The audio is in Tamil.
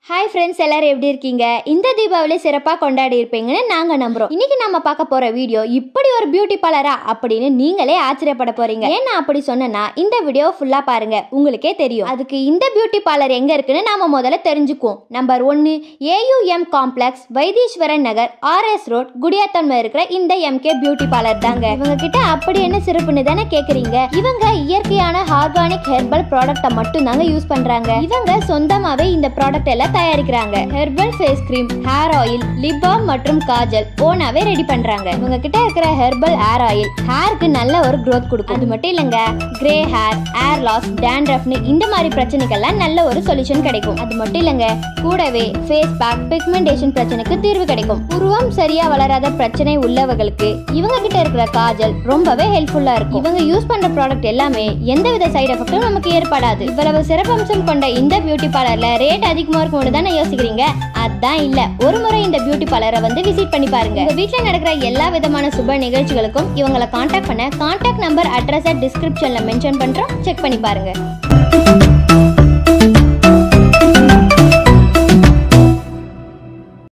ஹாய் ஃப்ரெண்ட்ஸ் எல்லாரும் எப்படி இருக்கீங்க இந்த தீபாவளி சிறப்பாக கொண்டாடி இருப்பீங்கன்னு நாங்கள் நம்புறோம் இன்னைக்கு நம்ம பார்க்க போற வீடியோ இப்படி ஒரு பியூட்டி பார்லரா அப்படின்னு நீங்களே ஆச்சரியப்பட போறீங்க ஏன் நான் அப்படி சொன்னேன்னா இந்த வீடியோ ஃபுல்லா பாருங்க உங்களுக்கே தெரியும் அதுக்கு இந்த பியூட்டி பார்லர் எங்க இருக்குன்னு நாம முதல்ல தெரிஞ்சுக்குவோம் நம்பர் ஒன்னு AUM complex Vaitheeswaran Nagar RS road குடியாத்தன்மை இருக்கிற இந்த எம்கே பியூட்டி பார்லர் தாங்க இவங்க கிட்ட அப்படி என்ன சிறப்புன்னு தானே கேக்குறீங்க இவங்க இயற்கையான ஆர்கானிக் ஹெர்பல் ப்ராடக்ட்டை மட்டும் தாங்க யூஸ் பண்றாங்க இவங்க சொந்தமாவே இந்த ப்ராடக்ட் எல்லாம் தயாரிக்கிறாங்க herbal face cream hair oil lip balm மற்றும் காஜல் ஓனாவே ரெடி பண்றாங்க இவங்க கிட்ட இருக்கிற ஹெர்பல் ஹேர் ஆயில் ஹேருக்கு நல்ல ஒரு growth கொடுக்கும் அது மட்டும் இல்லைங்க கிரே ஹேர் ஹேர் லாஸ் டேண்ட்ரஃப்னு இந்த மாதிரி பிரச்சனைக்கெல்லாம் நல்ல ஒரு சொல்யூஷன் கிடைக்கும் அது மட்டும் இல்லைங்க கூடவே ஃபேஸ் பேக் பிக்மெண்டேஷன் பிரச்சனைக்கு தீர்வு கிடைக்கும் உருவம் சரியா வளராத பிரச்சனை உள்ளவங்களுக்கு இவங்க கிட்ட இருக்கிற காஜல் ரொம்பவே ஹெல்ப்ஃபுல்லா இருக்கும் இவங்க யூஸ் பண்ற ப்ராடக்ட் எல்லாமே எந்தவித சைடு எஃபெக்டும் நமக்கு ஏற்படாது இவ்வளவு சிறப்பம்சம் கொண்ட இந்த பியூட்டி பார்லர்ல ரேட் அதிகமா இருக்கும்னு தானே யோசிக்கிறீங்க அதான் இல்ல ஒரு முறை இந்த பியூட்டி பார்லரை வந்து விசிட் பண்ணி பாருங்க உங்க வீட்ல நடக்கிற எல்லா விதமான சுப நிகழ்ச்சிகளுக்கும் இவங்களை காண்டாக்ட் பண்ண காண்டாக்ட் நம்பர் அட்ரஸை டிஸ்கிரிப்ஷன்ல மென்ஷன் பண்றோம் செக் பண்ணி பாருங்க